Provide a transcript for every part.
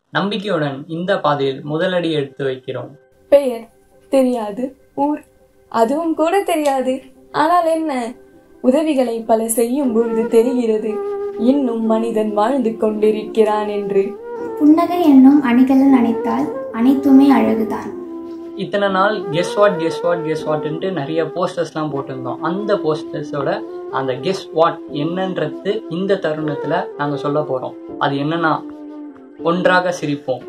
நம்பிக்கையுடன் இந்த பாதையில் முதலடி எடுத்து வைக்கிறோம் பெயர் தெரியாது ஊர் அதுவும் கூட தெரியாது ஆனால் என்ன உதவிகளை பல செய்யும் பொழுது தெரிகிறது இன்னும் மனிதன் வாழ்ந்து கொண்டிருக்கிறான் என்று புன்னகை என்னும் அணிகலன் அணைத்தால் அனைத்துமே அழகுதான் இத்தனை நாள் guess what guess what guess வாட்ன்ட்டு நிறைய போஸ்டர்ஸ்லாம் போட்டிருந்தோம் அந்த போஸ்டர்ஸோட அந்த கெஸ் வாட் என்னன்றது இந்த தருணத்தில் நாங்கள் சொல்ல போகிறோம் அது என்னன்னா ஒன்றாக சிரிப்போம்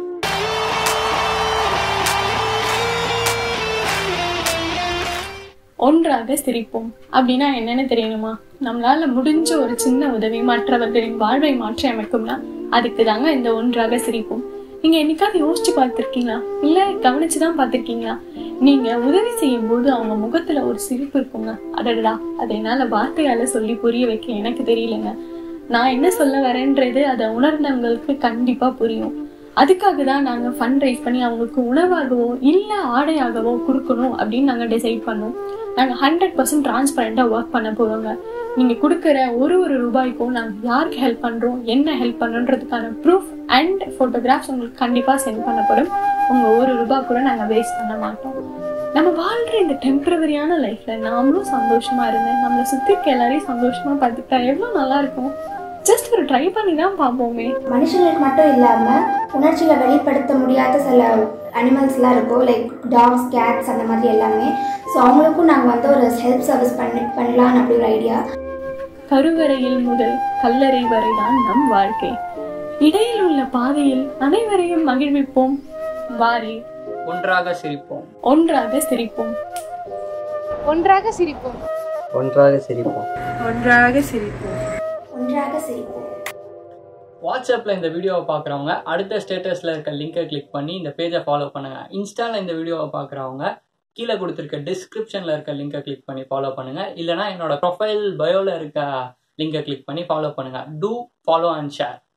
ஒன்றாக சிரிப்போம் அப்படின்னா என்னன்னு தெரியணுமா நம்மளால முடிஞ்ச ஒரு சின்ன உதவி மற்றவர்களின் வாழ்வை மாற்றி அமைக்கும்னா அதுக்கு தாங்க இந்த ஒன்றாக சிரிப்போம் நீங்க என்னைக்காவது யோசிச்சு பார்த்திருக்கீங்களா இல்ல கவனிச்சுதான் பார்த்திருக்கீங்களா நீங்க உதவி செய்யும் போது அவங்க முகத்துல ஒரு சிரிப்பு இருக்குங்க அடடா அதை என்னால வார்த்தையால சொல்லி புரிய வைக்க எனக்கு தெரியலங்க நான் என்ன சொல்ல வரேன்றது அதை உணர்ந்தவங்களுக்கு கண்டிப்பா புரியும் அதுக்காக தான் நாங்க ஃபண்ட் ரைஸ் பண்ணி அவங்களுக்கு உணவாகவோ இல்ல ஆடையாகவோ கொடுக்கணும் அப்படின்னு நாங்க டிசைட் பண்ணோம் நாங்க ஹண்ட்ரட் பர்சன்ட் டிரான்ஸ்பரண்டா ஒர்க் பண்ண போறோங்க நீங்க கொடுக்குற ஒரு ஒரு ரூபாய்க்கும் நாங்க யாருக்கு ஹெல்ப் பண்றோம் என்ன ஹெல்ப் பண்றோன்றதுக்கான ப்ரூஃப் அண்ட் போட்டோகிராஃப்ஸ் உங்களுக்கு கண்டிப்பா சென்ட் பண்ணப்படும் உங்க ஒரு ரூபாய் கூட நாங்க வேஸ்ட் பண்ண மாட்டோம் நம்ம வாழ்ற இந்த டெம்பரவரியான லைஃப்ல நாமளும் சந்தோஷமா இருந்து நம்மளை சுத்தி இருக்க எல்லாரையும் சந்தோஷமா பார்த்துக்கிட்டா எவ்வளவு நல்லா இருக்கும் ஜஸ்ட் ஒரு ட்ரை பண்ணி தான் பார்ப்போமே மனுஷங்களுக்கு மட்டும் இல்லாமல் உணர்ச்சிகளை வெளிப்படுத்த முடியாத சில அனிமல்ஸ்லாம் இருக்கும் லைக் டாக்ஸ் கேட்ஸ் அந்த மாதிரி எல்லாமே ஸோ அவங்களுக்கும் நாங்கள் வந்து ஒரு ஹெல்ப் சர்வீஸ் பண்ணி பண்ணலான்னு அப்படி ஒரு ஐடியா கருவறையில் முதல் கல்லறை வரைதான் நம் வாழ்க்கை இடையில் உள்ள பாதையில் அனைவரையும் மகிழ்விப்போம் வாரி ஒன்றாக சிரிப்போம் ஒன்றாக சிரிப்போம் ஒன்றாக சிரிப்போம் ஒன்றாக சிரிப்போம் ஒன்றாக சிரிப்போம் ஒன்றாக சிரிப்போம் வாட்ஸ்அப்பில் இந்த வீடியோவை பார்க்குறவங்க அடுத்த ஸ்டேட்டஸில் இருக்க லிங்கை கிளிக் பண்ணி இந்த பேஜை ஃபாலோ பண்ணுங்கள் இன்ஸ்டாவில் இந்த வீடியோவை பார்க்குறவங்க கீழே கொடுத்துருக்க டிஸ்கிரிப்ஷனில் இருக்க லிங்கை கிளிக் பண்ணி ஃபாலோ பண்ணுங்கள் இல்லைனா என்னோட ப்ரொஃபைல் பயோவில் இருக்க லிங்கை கிளிக் பண்ணி ஃபாலோ பண்ணுங்கள் டூ ஃபாலோ அண்ட் ஷேர்